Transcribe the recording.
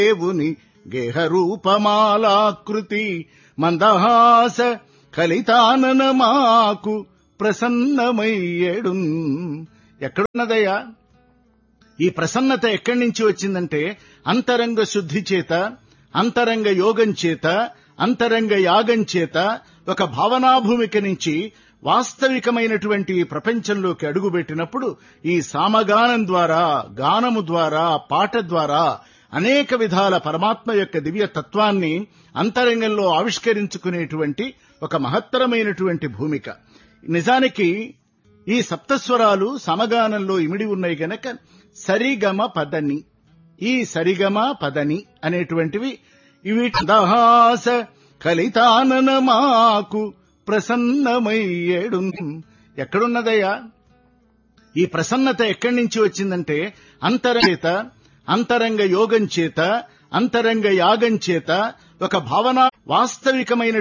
దేవుని గేహరూపమాలాకృతి మందహాస కలితానన మాకు ప్రసన్నమయ్యేడు ఎక్కడున్నదయ్యా ఈ ప్రసన్నత ఎక్కడి నుంచి వచ్చిందంటే అంతరంగ శుద్ధి చేత అంతరంగ యోగం చేత అంతరంగ యాగం చేత ఒక భావనాభూమిక నుంచి వాస్తవికమైనటువంటి ఈ ప్రపంచంలోకి అడుగుపెట్టినప్పుడు ఈ సామగానం ద్వారా గానము ద్వారా పాట ద్వారా అనేక విధాల పరమాత్మ యొక్క దివ్య తత్వాన్ని అంతరంగంలో ఆవిష్కరించుకునేటువంటి ఒక మహత్తరమైనటువంటి భూమిక నిజానికి ఈ సప్తస్వరాలు సమగానంలో ఇమిడి ఉన్నాయి గనక సరిగమ పదని ఈ సరిగమ పదని అనేటువంటివి ఇవి దహాస కలితానన మాకు ప్రసన్నమయ్యేడు ఎక్కడున్నదయ్యా ఈ ప్రసన్నత ఎక్కడి నుంచి వచ్చిందంటే అంతరంగ చేత అంతరంగ యోగం చేత అంతరంగ యాగం చేత ఒక భావన వాస్తవికమైన